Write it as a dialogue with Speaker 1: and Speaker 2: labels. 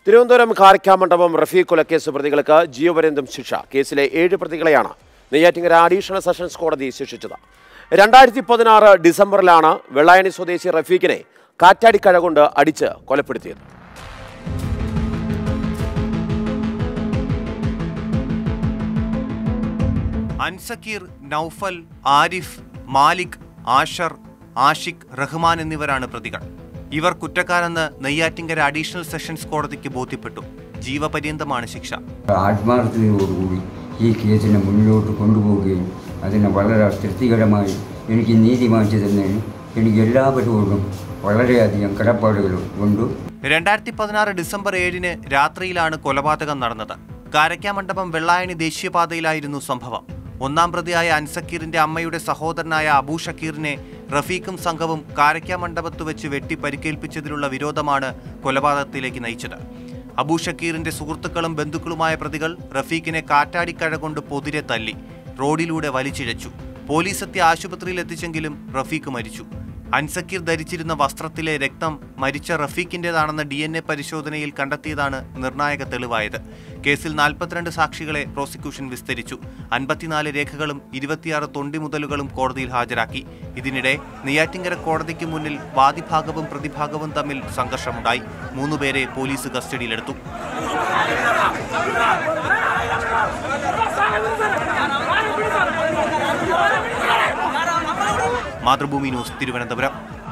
Speaker 1: തിരുവനന്തപുരം കാരക്കാമണ്ഡപം റഫീഖ് കൊലക്കേസ് പ്രതികൾക്ക് ജീവപര്യന്തം ശിക്ഷ കേസിലെ ഏഴ് പ്രതികളെയാണ് നെയ്യാറ്റിങ്കര അഡീഷണൽ സെഷൻസ് കോടതി ശിക്ഷിച്ചത് രണ്ടായിരത്തി പതിനാറ് ഡിസംബറിലാണ് വെള്ളായണി സ്വദേശി റഫീഖിനെ കാറ്റാടിക്കഴ കൊണ്ട് അടിച്ച് കൊലപ്പെടുത്തിയത്
Speaker 2: അൻസക്കീർ നൌഫൽ ആരിഫ് മാലിക് ആഷർ ആഷിഖ് റഹ്മാൻ എന്നിവരാണ് പ്രതികൾ ഇവർ കുറ്റക്കാരെന്ന് നെയ്യാറ്റിങ്കര അഡീഷണൽ സെഷൻസ് കോടതിക്ക് ബോധ്യപ്പെട്ടു ജീവപര്യന്തമാണ് ശിക്ഷ
Speaker 3: ആത്മാർത്ഥതയോടുകൂടി ഈ കേസിനെ മുന്നോട്ട് കൊണ്ടുപോവുകയും അതിനെ വളരെ തൃപ്തികരമായി എനിക്ക് നീതി വാങ്ങിച്ചു തന്നതിന് എനിക്ക് എല്ലാവരോടും വളരെയധികം കടപ്പാടുകൾ ഉണ്ട്
Speaker 2: രണ്ടായിരത്തി പതിനാറ് ഡിസംബർ ഏഴിന് രാത്രിയിലാണ് കൊലപാതകം നടന്നത് കാരക്കാമണ്ഡപം വെള്ളായണി ദേശീയപാതയിലായിരുന്നു സംഭവം ഒന്നാം പ്രതിയായ അൻസക്കീറിന്റെ അമ്മയുടെ സഹോദരനായ അബൂ ഷക്കീറിനെ റഫീഖും സംഘവും കാരക്കാമണ്ഡപത്ത് വെച്ച് വെട്ടി പരിക്കേൽപ്പിച്ചതിലുള്ള വിരോധമാണ് കൊലപാതകത്തിലേക്ക് നയിച്ചത് അബൂ ഷക്കീറിന്റെ സുഹൃത്തുക്കളും ബന്ധുക്കളുമായ പ്രതികൾ റഫീഖിനെ കാറ്റാടിക്കഴ കൊണ്ട് പൊതിരെ തല്ലി റോഡിലൂടെ വലിച്ചിഴച്ചു പോലീസ് എത്തി ആശുപത്രിയിൽ എത്തിച്ചെങ്കിലും റഫീഖ് മരിച്ചു അൻസക്കീർ ധരിച്ചിരുന്ന വസ്ത്രത്തിലെ രക്തം മരിച്ച റഫീഖിന്റേതാണെന്ന ഡി എൻ എ പരിശോധനയിൽ കണ്ടെത്തിയതാണ് നിർണായക തെളിവായത് കേസിൽ നാൽപ്പത്തിരണ്ട് സാക്ഷികളെ പ്രോസിക്യൂഷൻ വിസ്തരിച്ചു അൻപത്തിനാല് രേഖകളും ഇരുപത്തിയാറ് തൊണ്ടിമുതലുകളും കോടതിയിൽ ഹാജരാക്കി ഇതിനിടെ നെയ്യാറ്റിങ്കര കോടതിക്ക് മുന്നിൽ വാദിഭാഗവും പ്രതിഭാഗവും തമ്മിൽ സംഘർഷമുണ്ടായി മൂന്നുപേരെ പോലീസ് കസ്റ്റഡിയിലെടുത്തു മാതൃഭൂമി ന്യൂസ് തിരുവനന്തപുരം